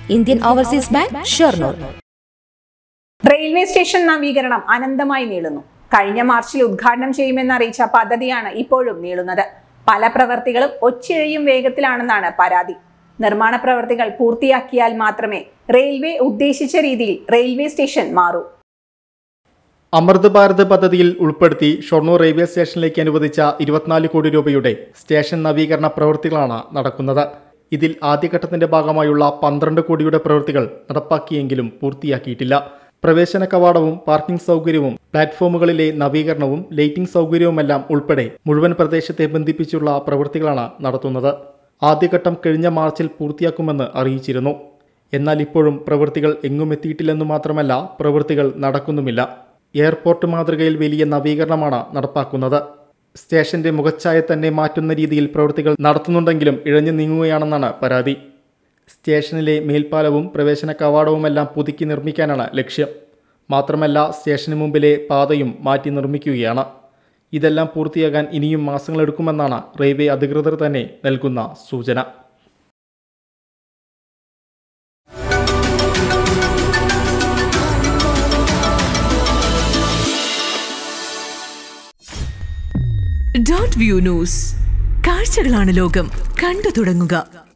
Indian overseas bank Shoranur railway station നവീകരണം അനന്തമായി നീളുന്നു കഴിഞ്ഞ മാർച്ചിൽ ഉദ്ഘാടനം ചെയ്യുമെന്ന് അറിയിച്ച പദ്ധതിയാണ് ഇപ്പോഴും നീളുന്നത് പല പ്രവർത്തികളും ഒച്ചിഴയും വേഗത്തിലാണെന്നാണ് പരാതി നിർമ്മാണ പ്രവർത്തികൾ പൂർത്തിയാക്കിയാൽ മാത്രമേ റെയിൽവേ ഉദ്ദേശിച്ച രീതിയിൽ റെയിൽവേ സ്റ്റേഷൻ മാറൂ അമൃത് ഭാരത് പദ്ധതിയിൽ ഉൾപ്പെടുത്തി ഷൊർണൂർ റെയിൽവേ സ്റ്റേഷനിലേക്ക് അനുവദിച്ച ഇരുപത്തിനാല് കോടി രൂപയുടെ സ്റ്റേഷൻ നവീകരണ പ്രവൃത്തികളാണ് നടക്കുന്നത് ഇതിൽ ആദ്യഘട്ടത്തിന്റെ ഭാഗമായുള്ള പന്ത്രണ്ട് കോടിയുടെ പ്രവൃത്തികൾ നടപ്പാക്കിയെങ്കിലും പൂർത്തിയാക്കിയിട്ടില്ല പ്രവേശന കവാടവും പാർക്കിംഗ് സൗകര്യവും പ്ലാറ്റ്ഫോമുകളിലെ നവീകരണവും ലൈറ്റിംഗ് സൗകര്യവുമെല്ലാം ഉൾപ്പെടെ മുഴുവൻ പ്രദേശത്തെ ബന്ധിപ്പിച്ചുള്ള പ്രവൃത്തികളാണ് നടത്തുന്നത് ആദ്യഘട്ടം കഴിഞ്ഞ മാർച്ചിൽ പൂർത്തിയാക്കുമെന്ന് അറിയിച്ചിരുന്നു എന്നാൽ ഇപ്പോഴും പ്രവൃത്തികൾ എങ്ങും എത്തിയിട്ടില്ലെന്നു മാത്രമല്ല പ്രവൃത്തികൾ നടക്കുന്നുമില്ല എയർപോർട്ട് മാതൃകയിൽ വലിയ നവീകരണമാണ് നടപ്പാക്കുന്നത് സ്റ്റേഷന്റെ മുഖച്ഛായ തന്നെ മാറ്റുന്ന രീതിയിൽ പ്രവൃത്തികൾ നടത്തുന്നുണ്ടെങ്കിലും ഇഴഞ്ഞു നീങ്ങുകയാണെന്നാണ് പരാതി സ്റ്റേഷനിലെ മേൽപ്പാലവും പ്രവേശന കവാടവുമെല്ലാം പുതുക്കി നിർമ്മിക്കാനാണ് ലക്ഷ്യം മാത്രമല്ല സ്റ്റേഷന് മുമ്പിലെ പാതയും മാറ്റി നിർമ്മിക്കുകയാണ് ഇതെല്ലാം പൂർത്തിയാകാൻ ഇനിയും മാസങ്ങളെടുക്കുമെന്നാണ് റെയിൽവേ അധികൃതർ തന്നെ നൽകുന്ന സൂചന ഡോട്ട് വ്യൂ ന്യൂസ് കാഴ്ചകളാണ് ലോകം കണ്ടു തുടങ്ങുക